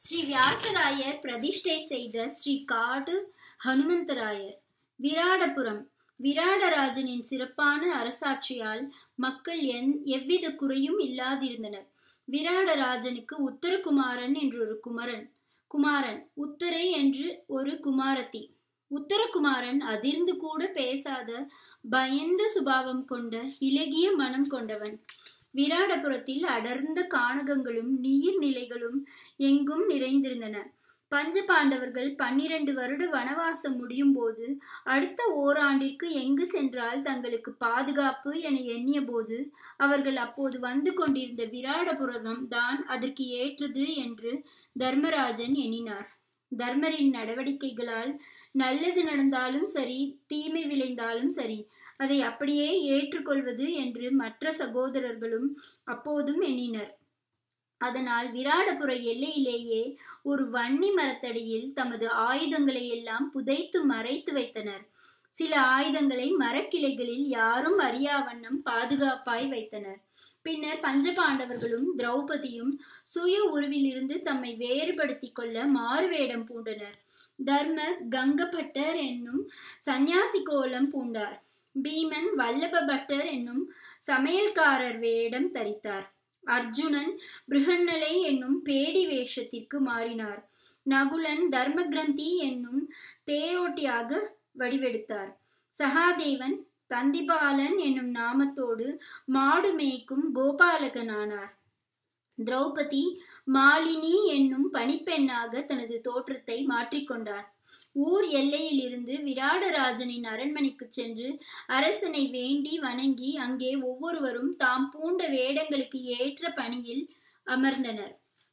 ஸ்ரீ வியாசராயர் பிரதிஷ்டை செய்த ஸ்ரீ காடு ஹனுமந்தராயர் விராடபுரம் விராடராஜனின் சிறப்பான அரசாட்சியால் மக்கள் எந் எவ்வித குறையும் இல்லாதிருந்தனர் விராடராஜனுக்கு உத்தரகுமாரன் என்று ஒரு குமரன் குமாரன் உத்தரை என்று ஒரு குமாரத்தி உத்தரகுமாரன் அதிர்ந்து கூட பேசாத பயந்த சுபாவம் கொண்ட இலகிய மனம் கொண்டவன் விராடபுரத்தில் அடர்ந்த கானகங்களும் நீர்நிலைகளும் எங்கும் நிறைந்திருந்தன பஞ்ச பாண்டவர்கள் பன்னிரண்டு வருட வனவாசம் முடியும் போது அடுத்த ஓராண்டிற்கு எங்கு சென்றால் தங்களுக்கு பாதுகாப்பு என எண்ணிய போது அவர்கள் அப்போது வந்து கொண்டிருந்த விராடபுரம் தான் அதற்கு ஏற்றது என்று தர்மராஜன் எண்ணினார் தர்மரின் நடவடிக்கைகளால் நல்லது நடந்தாலும் சரி தீமை விளைந்தாலும் சரி அதை அப்படியே ஏற்றுக்கொள்வது என்று மற்ற சகோதரர்களும் அப்போதும் எண்ணினர் அதனால் விராடபுர எல்லையிலேயே ஒரு வன்னி மரத்தடியில் தமது ஆயுதங்களை எல்லாம் புதைத்து மறைத்து வைத்தனர் சில ஆயுதங்களை மரக்கிளைகளில் யாரும் அறியா வண்ணம் பாதுகாப்பாய் வைத்தனர் பின்னர் பஞ்சபாண்டவர்களும் திரௌபதியும் சுய உருவிலிருந்து தம்மை வேறுபடுத்திக் கொள்ள மாறுவேடம் பூண்டனர் தர்மர் கங்கபட்டர் என்னும் சந்நியாசி கோலம் பூண்டார் பீமன் வல்லப பட்டர் என்னும் சமையல்காரர் வேடம் தரித்தார் அர்ஜுனன் பிருகன்னலை என்னும் பேடி வேஷத்திற்கு மாறினார் நகுலன் தர்மகிரந்தி என்னும் தேரோட்டியாக வடிவெடுத்தார் சகாதேவன் தந்திபாலன் என்னும் நாமத்தோடு மாடு மேய்க்கும் கோபாலகனானார் திரௌபதி மாலினி என்னும் பணிப்பெண்ணாக தனது தோற்றத்தை மாற்றிக்கொண்டார் ஊர் எல்லையில் இருந்து விராடராஜனின் அரண்மனைக்கு சென்று அரசனை வேண்டி வணங்கி அங்கே ஒவ்வொருவரும் தாம் பூண்ட வேடங்களுக்கு ஏற்ற பணியில் அமர்ந்தனர்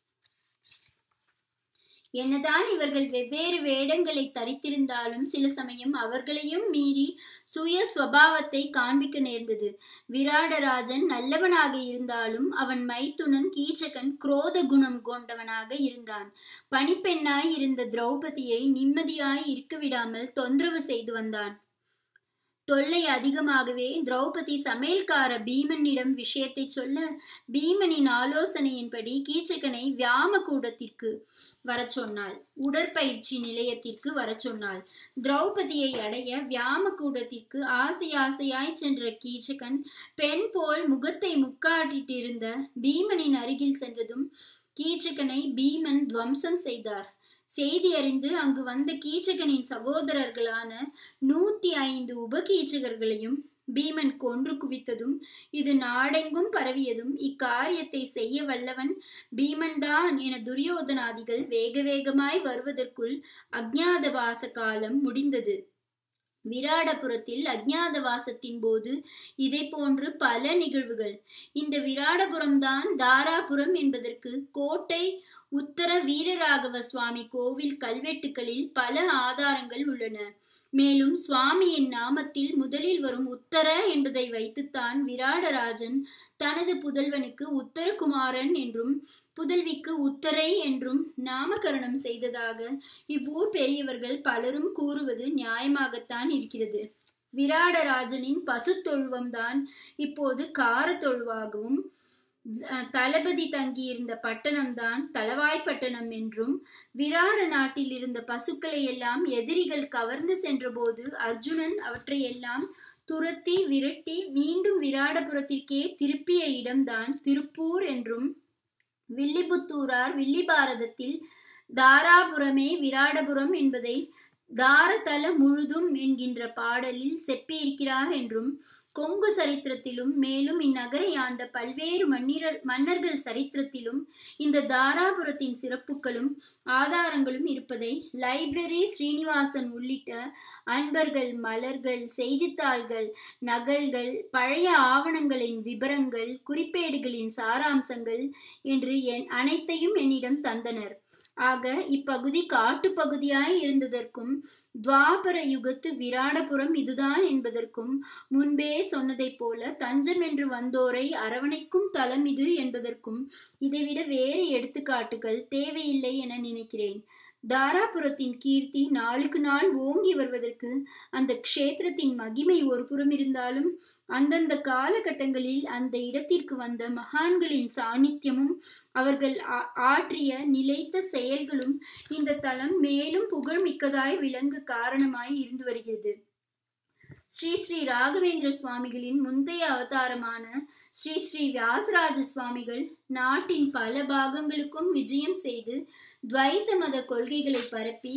என்னதான் இவர்கள் வெவ்வேறு வேடங்களை தரித்திருந்தாலும் சில சமயம் அவர்களையும் மீறி சுய சுவாவத்தை காண்பிக்க நேர்ந்தது விராடராஜன் நல்லவனாக இருந்தாலும் அவன் மைத்துனன் கீச்சகன் குரோத குணம் கொண்டவனாக இருந்தான் பணிப்பெண்ணாய் இருந்த திரௌபதியை நிம்மதியாய் இருக்க விடாமல் தொந்தரவு செய்து வந்தான் தொல்லை அதிகமாகவே திரௌபதி சமையல்கார பீமனிடம் விஷயத்தை சொல்ல பீமனின் ஆலோசனையின்படி கீச்சகனை வியாம கூடத்திற்கு வர சொன்னாள் உடற்பயிற்சி நிலையத்திற்கு வர சொன்னாள் திரௌபதியை அடைய வியாம கூடத்திற்கு ஆசை ஆசையாய் சென்ற கீச்சகன் பெண் போல் முகத்தை முக்காட்டிட்டிருந்த பீமனின் அருகில் சென்றதும் கீச்சகனை பீமன் துவம்சம் செய்தார் செய்தி அறிந்து அங்கு வந்த கீச்சகனின் சகோதரர்களான நூத்தி ஐந்து உபகீச்சகர்களையும் பீமன் கொன்று குவித்ததும் இது நாடெங்கும் பரவியதும் இக்காரியத்தை செய்ய வல்லவன் பீமன்தான் என துரியோதனாதிகள் வேக வேகமாய் வருவதற்குள் அஜ்ஞாதவாச காலம் முடிந்தது விராடபுரத்தில் அஜ்ஞாதவாசத்தின் போது இதை போன்று பல நிகழ்வுகள் இந்த விராடபுரம்தான் தாராபுரம் என்பதற்கு கோட்டை உத்தர வீரராகவ சுவாமி கோவில் கல்வெட்டுகளில் பல ஆதாரங்கள் உள்ளன மேலும் சுவாமியின் நாமத்தில் முதலில் வரும் உத்தர என்பதை வைத்துத்தான் விராடராஜன் தனது புதல்வனுக்கு உத்தரகுமாரன் என்றும் புதல்விக்கு உத்தரை என்றும் நாமகரணம் செய்ததாக இவ்வூர் பெரியவர்கள் பலரும் கூறுவது நியாயமாகத்தான் இருக்கிறது விராடராஜனின் பசு தொழுவம்தான் இப்போது கார தொழுவாகவும் தளபதி தங்கியிருந்த பட்டணம்தான் தளவாய்ப்பட்டணம் என்றும் விராட நாட்டில் இருந்த பசுக்களை எல்லாம் எதிரிகள் கவர்ந்து சென்றபோது அர்ஜுனன் அவற்றை எல்லாம் துரத்தி விரட்டி மீண்டும் விராடபுரத்திற்கே திருப்பிய இடம்தான் திருப்பூர் என்றும் வில்லிபுத்தூரார் வில்லிபாரதத்தில் தாராபுரமே விராடபுரம் என்பதை தாரதல முழுதும் என்கின்ற பாடலில் செப்பியிருக்கிறார் என்றும் கொங்கு சரித்திரத்திலும் மேலும் இந்நகரை ஆண்ட பல்வேறு மன்னிரர் மன்னர்கள் சரித்திரத்திலும் இந்த தாராபுரத்தின் சிறப்புகளும் ஆதாரங்களும் இருப்பதை லைப்ரரி ஸ்ரீனிவாசன் உள்ளிட்ட அன்பர்கள் மலர்கள் செய்தித்தாள்கள் நகல்கள் பழைய ஆவணங்களின் விபரங்கள் குறிப்பேடுகளின் சாராம்சங்கள் என்று என் அனைத்தையும் என்னிடம் தந்தனர் ஆக இப்பகுதி காட்டுப்பகுதியாய் இருந்ததற்கும் துவாபர யுகத்து விராடபுரம் இதுதான் என்பதற்கும் முன்பே சொன்னதைப் போல தஞ்சம் என்று வந்தோரை அரவணைக்கும் தலம் இது என்பதற்கும் இதைவிட வேறு எடுத்துக்காட்டுகள் தேவையில்லை என நினைக்கிறேன் தாராபுரத்தின் கீர்த்தி நாளுக்கு நாள் ஓங்கி வருவதற்கு அந்த க்ஷேத்திரத்தின் மகிமை ஒரு புறம் இருந்தாலும் அந்தந்த காலகட்டங்களில் அந்த இடத்திற்கு வந்த மகான்களின் சாநித்தியமும் அவர்கள் ஆற்றிய நிலைத்த செயல்களும் இந்த தலம் மேலும் புகழ்மிக்கதாய் விளங்க காரணமாய் இருந்து வருகிறது ஸ்ரீ ஸ்ரீ ராகவேந்திர சுவாமிகளின் முந்தைய அவதாரமான ஸ்ரீ ஸ்ரீ வியாசராஜ சுவாமிகள் நாட்டின் பல பாகங்களுக்கும் விஜயம் செய்து துவைத்த மத கொள்கைகளை பரப்பி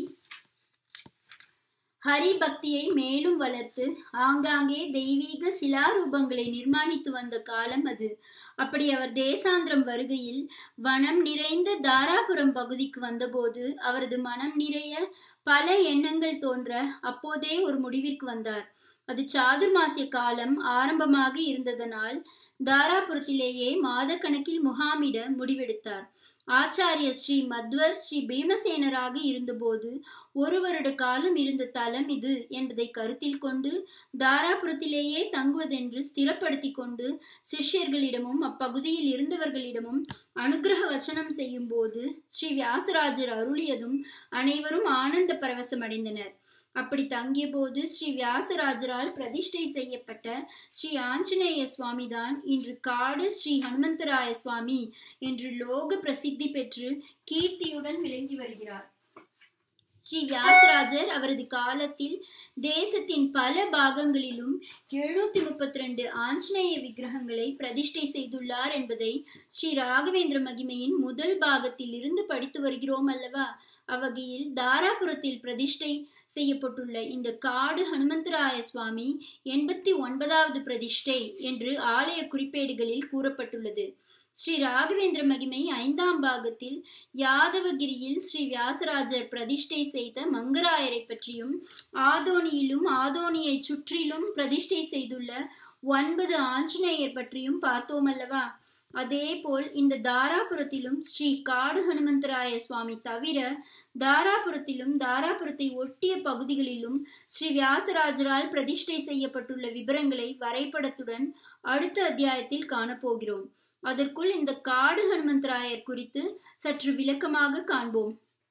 ஹரி பக்தியை மேலும் வளர்த்து ஆங்காங்கே தெய்வீக சிலாரூபங்களை நிர்மாணித்து வந்த காலம் அது அப்படி அவர் தேசாந்திரம் வருகையில் வனம் நிறைந்த தாராபுரம் பகுதிக்கு வந்தபோது அவரது மனம் நிறைய பல எண்ணங்கள் தோன்ற அப்போதே ஒரு முடிவிற்கு வந்தார் அது சாதுர்மாசிய காலம் ஆரம்பமாக இருந்ததனால் தாராபுரத்திலேயே மாதக்கணக்கில் முகாமிட முடிவெடுத்தார் ஆச்சாரிய ஸ்ரீ மத்வர் ஸ்ரீ பீமசேனராக இருந்தபோது ஒரு வருட காலம் இருந்த தலம் இது என்பதை கருத்தில் கொண்டு தாராபுரத்திலேயே தங்குவதென்று ஸ்திரப்படுத்தி கொண்டு சிஷ்யர்களிடமும் அப்பகுதியில் இருந்தவர்களிடமும் அனுகிரக வச்சனம் செய்யும் போது ஸ்ரீ வியாசராஜர் அருளியதும் அனைவரும் ஆனந்த பரவசம் அடைந்தனர் அப்படி தங்கிய போது ஸ்ரீ வியாசராஜரால் பிரதிஷ்டை செய்யப்பட்ட ஸ்ரீ ஆஞ்சநேய சுவாமி தான் இன்று காடு ஸ்ரீ ஹனுமந்தராய சுவாமி என்று லோக பிரசித்தி பெற்று கீர்த்தியுடன் விளங்கி வருகிறார் ஸ்ரீ வியாசராஜர் அவரது காலத்தில் தேசத்தின் பல பாகங்களிலும் எழுநூத்தி முப்பத்தி ரெண்டு ஆஞ்சநேய விக்கிரகங்களை பிரதிஷ்டை செய்துள்ளார் என்பதை ஸ்ரீ ராகவேந்திர மகிமையின் முதல் பாகத்தில் இருந்து படித்து வருகிறோம் அல்லவா அவ்வகையில் தாராபுரத்தில் பிரதிஷ்டை செய்யப்பட்டுள்ள இந்த காடு ஹனுமந்தராய சுவாமி எண்பத்தி ஒன்பதாவது பிரதிஷ்டை என்று ஆலய குறிப்பேடுகளில் கூறப்பட்டுள்ளது ஸ்ரீ ராகவேந்திர மகிமை ஐந்தாம் பாகத்தில் யாதவகிரியில் ஸ்ரீ வியாசராஜர் பிரதிஷ்டை செய்த மங்கராயரை பற்றியும் ஆதோனியிலும் ஆதோனியை சுற்றிலும் பிரதிஷ்டை செய்துள்ள ஒன்பது ஆஞ்சநேயர் பற்றியும் பார்த்தோம் அல்லவா அதே போல் இந்த தாராபுரத்திலும் ஸ்ரீ காடு ஹனுமந்தராய சுவாமி தவிர தாராபுரத்திலும் தாராபுரத்தை ஒட்டிய பகுதிகளிலும் ஸ்ரீ வியாசராஜரால் பிரதிஷ்டை செய்யப்பட்டுள்ள விவரங்களை வரைபடத்துடன் அடுத்த அத்தியாயத்தில் காணப்போகிறோம் அதற்குள் இந்த காடு ஹனுமந்தராயர் குறித்து சற்று விளக்கமாக காண்போம்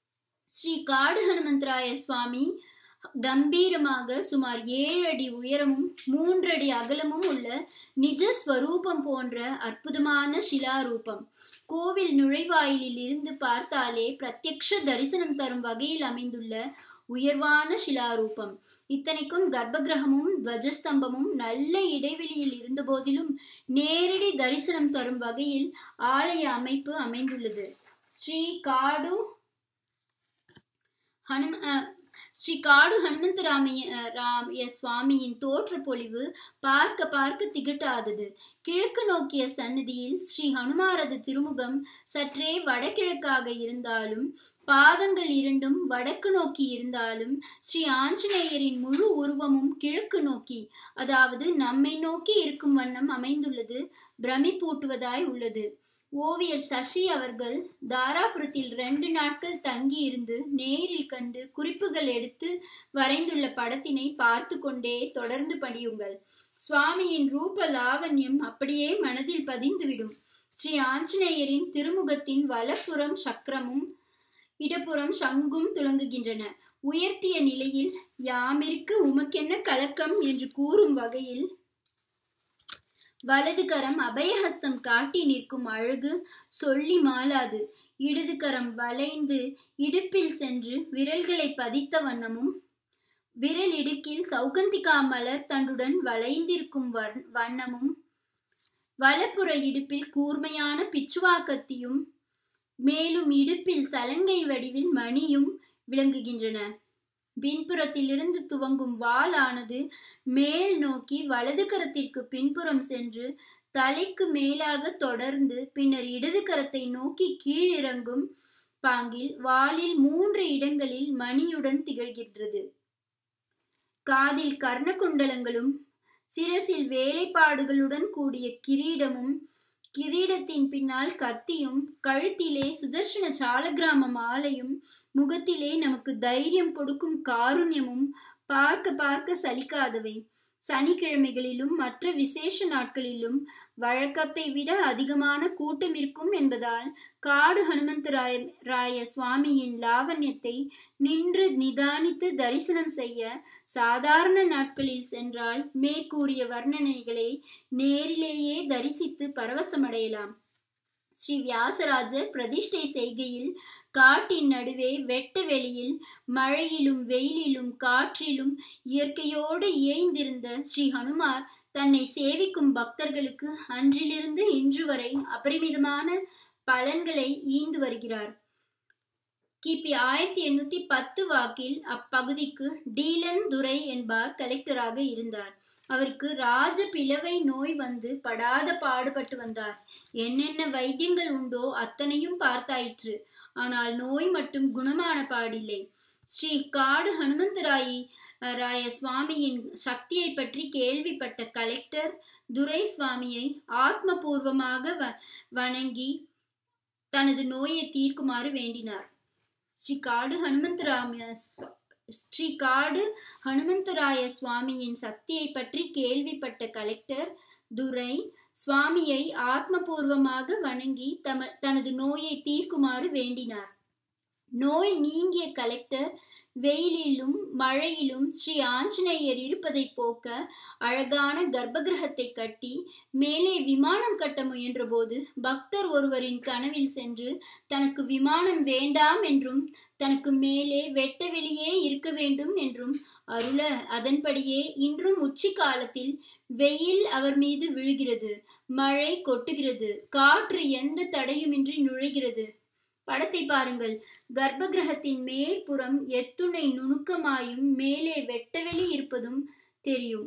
ஸ்ரீ காடு ஹனுமந்தராய சுவாமி கம்பீரமாக சுமார் ஏழு அடி உயரமும் மூன்றடி அகலமும் உள்ள நிஜ ஸ்வரூபம் போன்ற அற்புதமான சிலாரூபம் கோவில் நுழைவாயிலில் இருந்து பார்த்தாலே பிரத்யக்ஷ தரிசனம் தரும் வகையில் அமைந்துள்ள உயர்வான சிலாரூபம் இத்தனைக்கும் கர்ப்பகிரகமும் துவஜஸ்தம்பமும் நல்ல இடைவெளியில் இருந்த போதிலும் நேரடி தரிசனம் தரும் வகையில் ஆலய அமைப்பு அமைந்துள்ளது ஸ்ரீ காடு ஹனும ஸ்ரீ காடு ஹனுமந்தராமிய ராமிய சுவாமியின் தோற்ற பொலிவு பார்க்க பார்க்க திகட்டாதது கிழக்கு நோக்கிய சந்நிதியில் ஸ்ரீ ஹனுமாரது திருமுகம் சற்றே வடகிழக்காக இருந்தாலும் பாதங்கள் இரண்டும் வடக்கு நோக்கி இருந்தாலும் ஸ்ரீ ஆஞ்சநேயரின் முழு உருவமும் கிழக்கு நோக்கி அதாவது நம்மை நோக்கி இருக்கும் வண்ணம் அமைந்துள்ளது பிரமிப்பூட்டுவதாய் உள்ளது ஓவியர் சசி அவர்கள் தாராபுரத்தில் ரெண்டு நாட்கள் தங்கி இருந்து நேரில் கண்டு குறிப்புகள் எடுத்து வரைந்துள்ள படத்தினை பார்த்து கொண்டே தொடர்ந்து படியுங்கள் சுவாமியின் ரூப லாவண்யம் அப்படியே மனதில் பதிந்துவிடும் ஸ்ரீ ஆஞ்சநேயரின் திருமுகத்தின் வலப்புறம் சக்கரமும் இடப்புறம் சங்கும் துளங்குகின்றன உயர்த்திய நிலையில் யாமிற்கு உமக்கென்ன கலக்கம் என்று கூறும் வகையில் வலது கரம் அபயஹஸ்தம் காட்டி நிற்கும் அழகு சொல்லி மாளாது இடது கரம் வளைந்து இடுப்பில் சென்று விரல்களை பதித்த வண்ணமும் விரல் இடுக்கில் சௌகந்திகா மலர் தண்டுடன் வளைந்திருக்கும் வண்ணமும் வலப்புற இடுப்பில் கூர்மையான பிச்சுவாக்கத்தியும் மேலும் இடுப்பில் சலங்கை வடிவில் மணியும் விளங்குகின்றன பின்புறத்திலிருந்து துவங்கும் வாளானது மேல் நோக்கி வலது கரத்திற்கு பின்புறம் சென்று தலைக்கு மேலாக தொடர்ந்து பின்னர் இடது கரத்தை நோக்கி கீழிறங்கும் பாங்கில் வாளில் மூன்று இடங்களில் மணியுடன் திகழ்கின்றது காதில் கர்ணகுண்டலங்களும் சிரசில் வேலைப்பாடுகளுடன் கூடிய கிரீடமும் கிரீடத்தின் பின்னால் கத்தியும் கழுத்திலே சுதர்சன சாலகிராம மாலையும் முகத்திலே நமக்கு தைரியம் கொடுக்கும் காருண்யமும் பார்க்க பார்க்க சலிக்காதவை சனிக்கிழமைகளிலும் மற்ற விசேஷ நாட்களிலும் வழக்கத்தை விட அதிகமான கூட்டம் இருக்கும் என்பதால் காடு ஹனுமந்தராய ராய சுவாமியின் லாவண்யத்தை நின்று நிதானித்து தரிசனம் செய்ய சாதாரண நாட்களில் சென்றால் மேற்கூறிய வர்ணனைகளை நேரிலேயே தரிசித்து பரவசமடையலாம் ஸ்ரீ வியாசராஜர் பிரதிஷ்டை செய்கையில் காட்டின் நடுவே வெட்ட வெளியில் மழையிலும் வெயிலிலும் காற்றிலும் இயற்கையோடு இயைந்திருந்த ஸ்ரீ ஹனுமார் தன்னை சேவிக்கும் பக்தர்களுக்கு அன்றிலிருந்து இன்று வரை அபரிமிதமான பலன்களை ஈந்து வருகிறார் கிபி ஆயிரத்தி எண்ணூத்தி பத்து வாக்கில் அப்பகுதிக்கு டீலன் துரை என்பார் கலெக்டராக இருந்தார் அவருக்கு ராஜ பிளவை நோய் வந்து படாத பாடுபட்டு வந்தார் என்னென்ன வைத்தியங்கள் உண்டோ அத்தனையும் பார்த்தாயிற்று ஆனால் நோய் மட்டும் குணமான பாடில்லை ஸ்ரீ காடு ஹனுமந்தராயி ராய சுவாமியின் சக்தியை பற்றி கேள்விப்பட்ட கலெக்டர் துரை சுவாமியை ஆத்மபூர்வமாக வணங்கி தனது நோயை தீர்க்குமாறு வேண்டினார் ஸ்ரீ காடு ஹனுமந்தராம ஸ்ரீ காடு ஹனுமந்தராய சுவாமியின் சக்தியை பற்றி கேள்விப்பட்ட கலெக்டர் துரை சுவாமியை ஆத்மபூர்வமாக வணங்கி தம தனது நோயை தீர்க்குமாறு வேண்டினார் நோய் நீங்கிய கலெக்டர் வெயிலிலும் மழையிலும் ஸ்ரீ ஆஞ்சநேயர் இருப்பதை போக்க அழகான கர்ப்பகிரகத்தை கட்டி மேலே விமானம் கட்ட முயன்றபோது பக்தர் ஒருவரின் கனவில் சென்று தனக்கு விமானம் வேண்டாம் என்றும் தனக்கு மேலே வெட்ட வெளியே இருக்க வேண்டும் என்றும் அருள அதன்படியே இன்றும் உச்சி காலத்தில் வெயில் அவர் மீது விழுகிறது மழை கொட்டுகிறது காற்று எந்த தடையுமின்றி நுழைகிறது படத்தை பாருங்கள் கர்ப்ப கிரகத்தின் மேற்புறம் எத்துணை நுணுக்கமாயும் மேலே வெட்டவெளி இருப்பதும் தெரியும்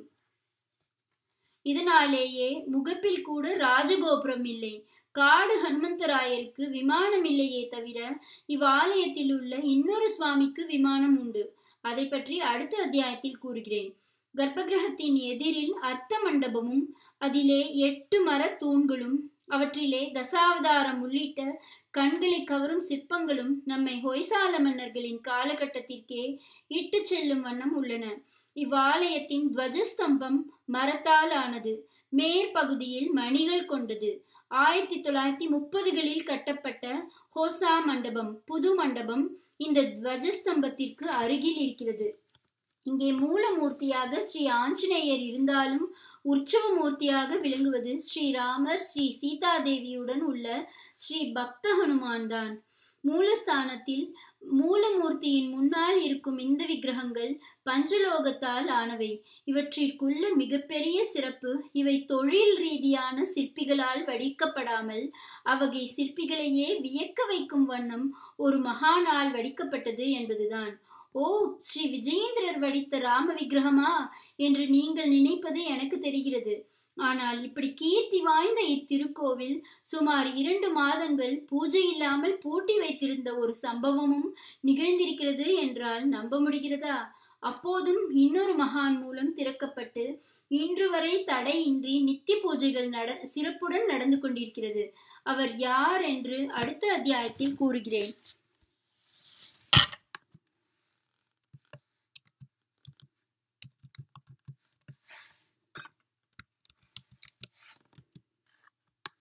இதனாலேயே முகப்பில் கூட ராஜகோபுரம் இல்லை காடு ஹனுமந்தராயருக்கு விமானம் இல்லையே தவிர இவ்வாலயத்தில் உள்ள இன்னொரு சுவாமிக்கு விமானம் உண்டு அதை பற்றி அடுத்த அத்தியாயத்தில் கூறுகிறேன் கர்ப்பகிரகத்தின் எதிரில் அர்த்த மண்டபமும் அதிலே எட்டு மர தூண்களும் அவற்றிலே தசாவதாரம் உள்ளிட்ட கண்களை கவரும் சிற்பங்களும் நம்மை ஹொய்சால மன்னர்களின் காலகட்டத்திற்கே இட்டு செல்லும் வண்ணம் உள்ளன இவ்வாலயத்தின் துவஜஸ்தம்பம் மரத்தால் ஆனது மேற்பகுதியில் மணிகள் கொண்டது ஆயிரத்தி தொள்ளாயிரத்தி முப்பதுகளில் கட்டப்பட்ட ஹோசா மண்டபம் புது மண்டபம் இந்த துவஜஸ்தம்பத்திற்கு அருகில் இருக்கிறது இங்கே மூலமூர்த்தியாக ஸ்ரீ ஆஞ்சநேயர் இருந்தாலும் உற்சவ மூர்த்தியாக விளங்குவது ஸ்ரீராமர் ஸ்ரீ சீதாதேவியுடன் உள்ள ஸ்ரீ பக்த ஹனுமான் தான் மூலஸ்தானத்தில் மூலமூர்த்தியின் முன்னால் இருக்கும் இந்த விக்கிரகங்கள் பஞ்சலோகத்தால் ஆனவை இவற்றிற்குள்ள மிகப்பெரிய சிறப்பு இவை தொழில் ரீதியான சிற்பிகளால் வடிக்கப்படாமல் அவ்வகை சிற்பிகளையே வியக்க வைக்கும் வண்ணம் ஒரு மகானால் வடிக்கப்பட்டது என்பதுதான் ஓ ஸ்ரீ விஜயேந்திரர் வடித்த ராம விக்கிரகமா என்று நீங்கள் நினைப்பது எனக்கு தெரிகிறது ஆனால் இப்படி கீர்த்தி வாய்ந்த இத்திருக்கோவில் சுமார் இரண்டு மாதங்கள் பூஜை இல்லாமல் பூட்டி வைத்திருந்த ஒரு சம்பவமும் நிகழ்ந்திருக்கிறது என்றால் நம்ப முடிகிறதா அப்போதும் இன்னொரு மகான் மூலம் திறக்கப்பட்டு இன்று வரை தடையின்றி நித்திய பூஜைகள் நட சிறப்புடன் நடந்து கொண்டிருக்கிறது அவர் யார் என்று அடுத்த அத்தியாயத்தில் கூறுகிறேன்